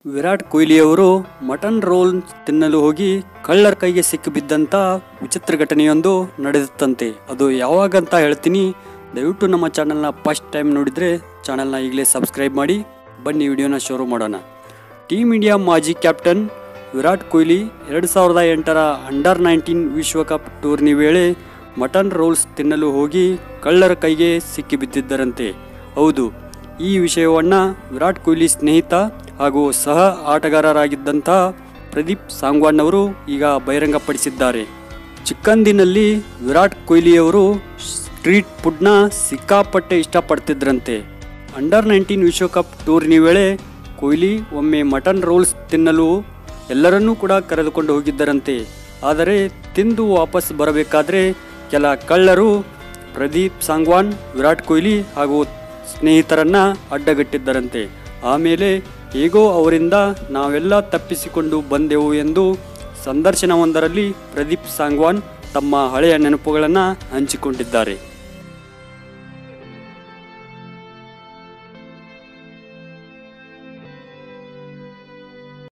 Virat ಕೊಹ್ಲಿಯವರು mutton roll ತಿನ್ನಲು ಹೋಗಿ ಕಳ್ಳರ ಕೈಗೆ ಸಿಕ್ಕಿಬಿದ್ದಂಥ ವಿಚಿತ್ರ ಘಟನೆಯೊಂದು ನಡೆದಿತ್ತಂತೆ ಅದು ಯಾವಾಗಂತ ಹೇಳ್ತೀನಿ ದಯವಿಟ್ಟು ನಮ್ಮ ಚಾನಲ್ನ ಫಸ್ಟ್ ಟೈಮ್ ನೋಡಿದರೆ ಚಾನಲ್ನ ಈಗಲೇ ಸಬ್ಸ್ಕ್ರೈಬ್ ಮಾಡಿ ಬನ್ನಿ ವಿಡಿಯೋನ ಶುರು ಮಾಡೋಣ ಟೀಮ್ ಇಂಡಿಯಾ ಮಾಜಿ ಕ್ಯಾಪ್ಟನ್ ವಿರಾಟ್ ಕೊಹ್ಲಿ ಎರಡು ಸಾವಿರದ ಎಂಟರ ಅಂಡರ್ ನೈನ್ಟೀನ್ ವಿಶ್ವಕಪ್ ಟೂರ್ನಿ ವೇಳೆ ಮಟನ್ ರೋಲ್ಸ್ ತಿನ್ನಲು ಹೋಗಿ ಕಳ್ಳರ ಕೈಗೆ ಸಿಕ್ಕಿಬಿದ್ದಿದ್ದರಂತೆ ಹೌದು ಈ ವಿಷಯವನ್ನು ವಿರಾಟ್ ಕೊಹ್ಲಿ ಸ್ನೇಹಿತ ಹಾಗೂ ಸಹ ಆಟಗಾರರಾಗಿದ್ದಂಥ ಪ್ರದೀಪ್ ಸಾಂಗ್ವಾನ್ ಅವರು ಈಗ ಬಹಿರಂಗಪಡಿಸಿದ್ದಾರೆ ಚಿಕ್ಕಂದಿನಲ್ಲಿ ವಿರಾಟ್ ಕೊಹ್ಲಿಯವರು ಸ್ಟ್ರೀಟ್ ಫುಡ್ನ ಸಿಕ್ಕಾಪಟ್ಟೆ ಇಷ್ಟಪಡ್ತಿದ್ರಂತೆ ಅಂಡರ್ ನೈನ್ಟೀನ್ ವಿಶ್ವಕಪ್ ಟೂರ್ನಿ ವೇಳೆ ಕೊಹ್ಲಿ ಒಮ್ಮೆ ಮಟನ್ ರೋಲ್ಸ್ ತಿನ್ನಲು ಎಲ್ಲರನ್ನೂ ಕೂಡ ಕರೆದುಕೊಂಡು ಹೋಗಿದ್ದರಂತೆ ಆದರೆ ತಿಂದು ವಾಪಸ್ ಬರಬೇಕಾದ್ರೆ ಕೆಲ ಕಳ್ಳರು ಪ್ರದೀಪ್ ಸಾಂಗ್ವಾನ್ ವಿರಾಟ್ ಕೊಹ್ಲಿ ಹಾಗೂ ಸ್ನೇಹಿತರನ್ನ ಅಡ್ಡಗಟ್ಟಿದ್ದರಂತೆ ಆಮೇಲೆ ಹೇಗೋ ಅವರಿಂದ ನಾವೆಲ್ಲ ತಪ್ಪಿಸಿಕೊಂಡು ಬಂದೆವು ಎಂದು ಸಂದರ್ಶನವೊಂದರಲ್ಲಿ ಪ್ರದೀಪ್ ಸಾಂಗ್ವಾನ್ ತಮ್ಮ ಹಳೆಯ ನೆನಪುಗಳನ್ನು ಹಂಚಿಕೊಂಡಿದ್ದಾರೆ